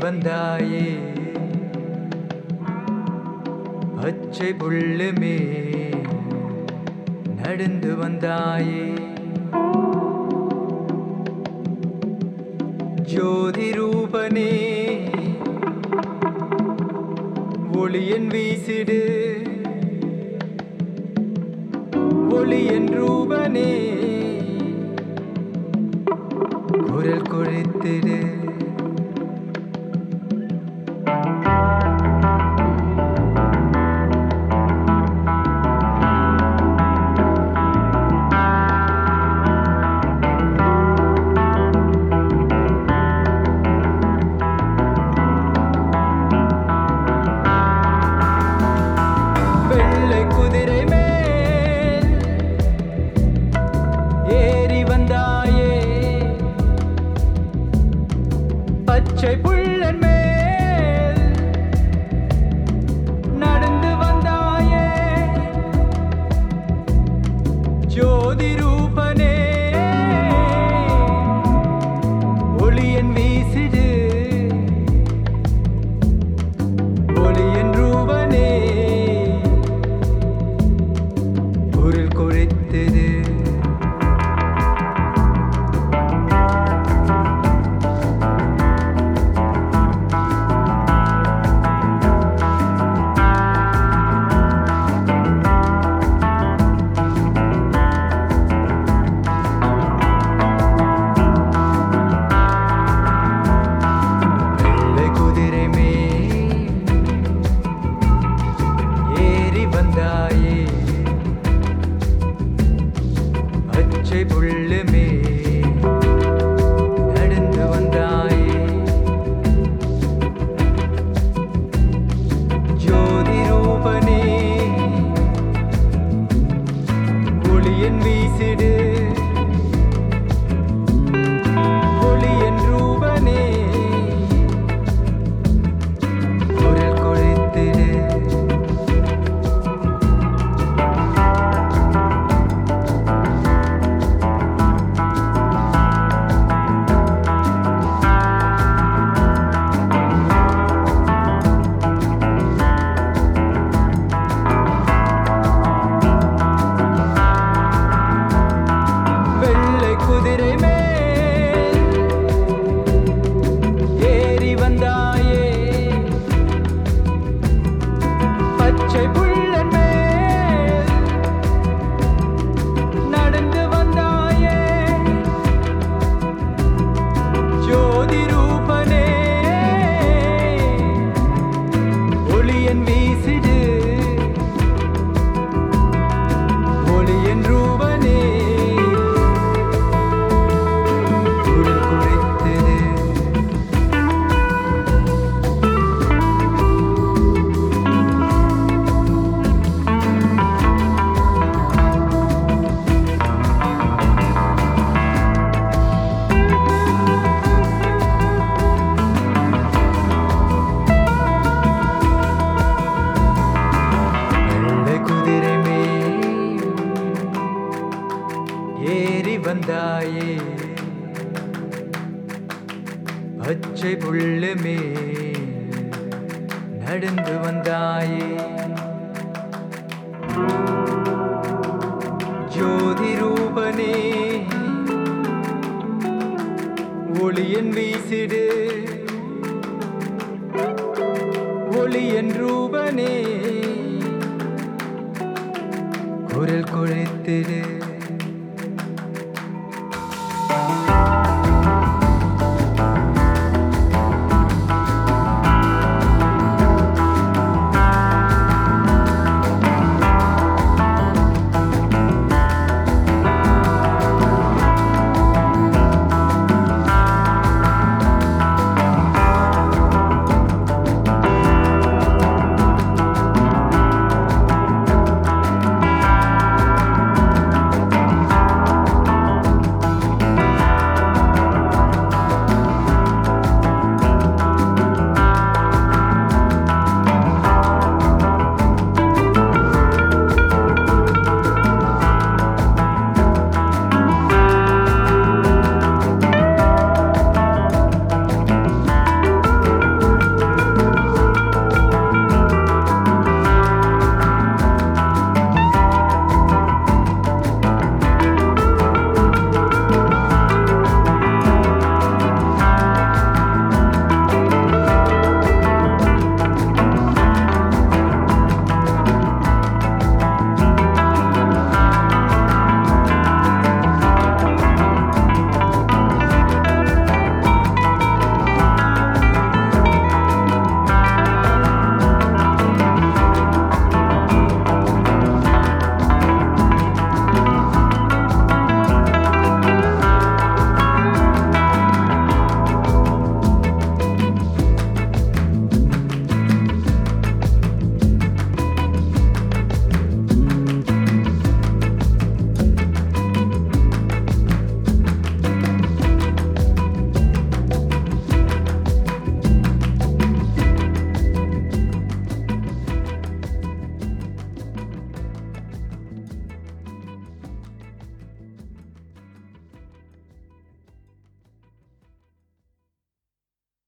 வந்தாயே பச்சை புல்லுமே நடந்து வந்தாயே ஜோதி ரூபனே ஒளியன் வீசிடு ஒளியன் ரூபனே குரல் கொழுத்திடு வெள்ளை குதிரை மேல் ஏறி வந்தாயே பச்சை புள்ளன் மேல் நடந்து வந்தாயே ஜோதி ரூபனே ஒளியன் வீசிடு ஒளியன் ரூபனே பொருள் கொழித்தது வெள்ளை குதிரை மேல் ஏறி வந்தாயே பச்சை புல்லுமே நடந்து வந்தாயே ஜோதி ரூபனே ஒளியன் வீசிடு ஒளியன் ரூபனே குரல் கொழுத்திடு வெள்ளை குதிரை மேல் ஏறி வந்தாயே பச்சை புள்ளன் மேல் நடந்து வந்தாயே ஜோதி ரூபனே ஒளியன் வீசிடு ஒளியன் ரூபனே குரல் குறைத்தது வெள்ளை குதிரை மேல் ஏறி வந்தாயே பச்சை புல்லு மேல் நடந்து வந்தாயே ஜோதி ரூபனே ஒளியன் வீசிடு ஒளியன் ரூபனே குரல் கொழுத்திடு